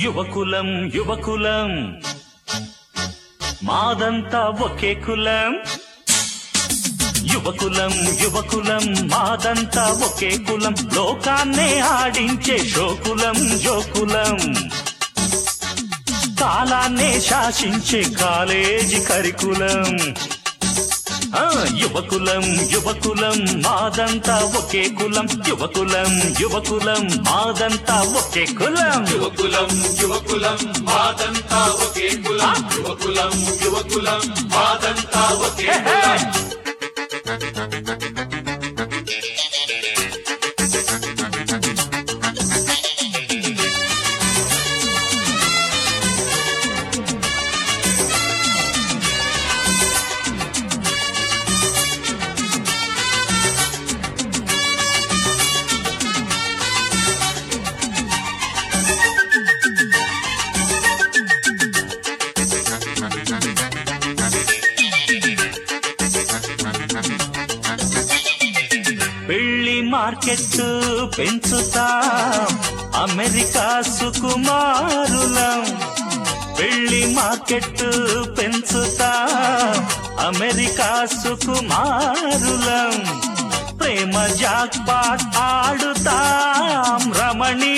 యువకులం యువకులం మాదంతా ఒకే కులం యువకులం యువకులం మాదంతా ఒకే కులం లోకాన్నే ఆడించే షోకులం జోకులం కాలాన్నే శాసించే కాలేజీ కరికులం ఆ, యువకులం యువకులం మాదంతా ఒకే కులం యువకులం యువకులం మాదంతా ఒకే కులం యువకులం యువకులం మాదంతా ఒకే కులం యువకులం యువకులం మాదంతా ఒకే కులం పెళ్లి మార్కెట్ పెంచుతాం అమెరికా సుకుమారులం పెళ్లి మార్కెట్ పెంచుతాం అమెరికా సుకుమారులం ప్రేమ జాక్పాట్ ఆడుతాం రమణీ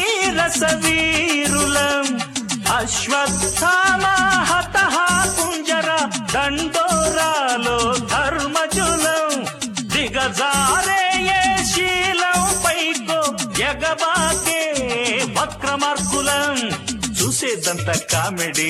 రసవీరులం అశ్వత్థామ హతః కుంజర దండోరాలో ధర్మజులం దిగజారే ఏ శీలం పైకో ఎగబాకే వక్రమార్కులం చూసేదంతా కామెడీ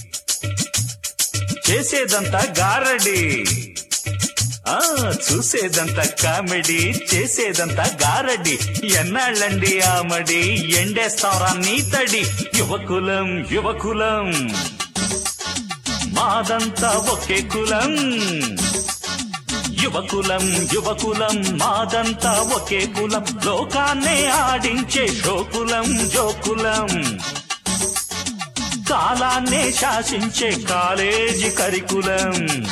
చేసేదంతా గారడి ఆ చూసేదంతా కామెడీ చేసేదంతా గారడి ఎన్నాళ్ళండి ఆమడి ఎండేస్తారా నీతడి యువకులం యువకులం మాదంతా ఒకే కులం యువకులం యువకులం మాదంతా ఒకే కులం లోకాన్నే ఆడించే షోకులం జోకులం కాలాన్నే శాసించే కాలేజీ కరికులం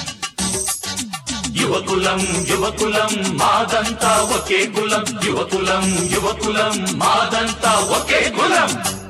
యువకులం యువకులం మాదంతా ఒకే కులం యువకులం యువకులం మాదంతా ఒకే కులం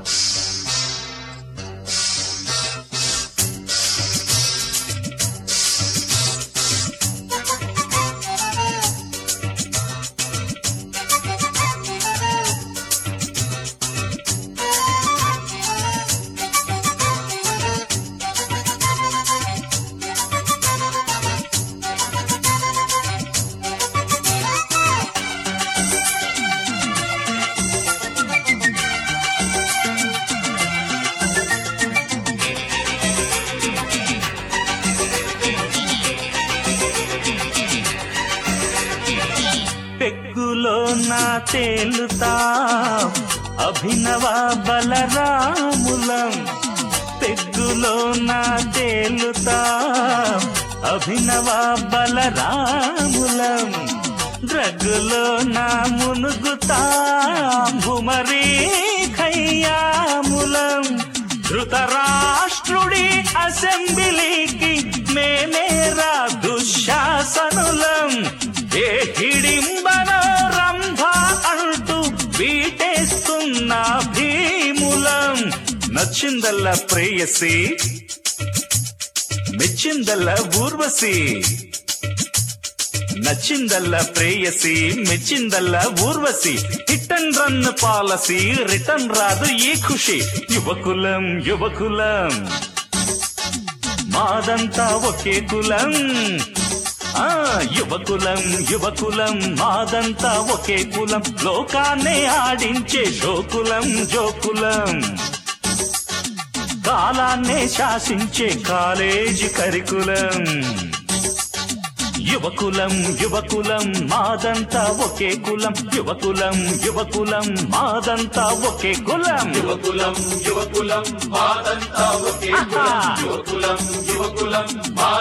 పెగ్గులో నా తేలుతా అభినవ బలరాములం పెగ్గులో నా తేలుతా అభినవ బలరాములం డ్రగ్గులో నా మునుగుతా భుమరీ ఖయ్యాములం ధృతరాష్ట్రుడి అసెంబ్లీకి మేమేరా దుశ్శాసనులం ఏ హిడింబనో రంభ అంటూ బీటేస్తున్న భీములం నచ్చిందల్లా ప్రేయసి మెచ్చిందల్లా ఊర్వశి నచ్చిందల్లా ప్రేయసి మెచ్చిందల్లా Urvashi hit and run policy return రాదు ఈ ఖుషి యువకులం యువకులం మాదంతా ఒకే కులం ఆ యువకులం యువకులం మాదంతా ఒకే కులం లోకాన్నే ఆడించే షోకులం జోకులం కాలాన్నే శాసించే కాలేజీ కరికులం యువకులం యువకులం మాదంతా ఒకే కులం యువకులం యువకులం మాదంతా ఒకే కులం యువకులం యువకులం మాదంతా ఒకే కులం యువకులం యువకులం మా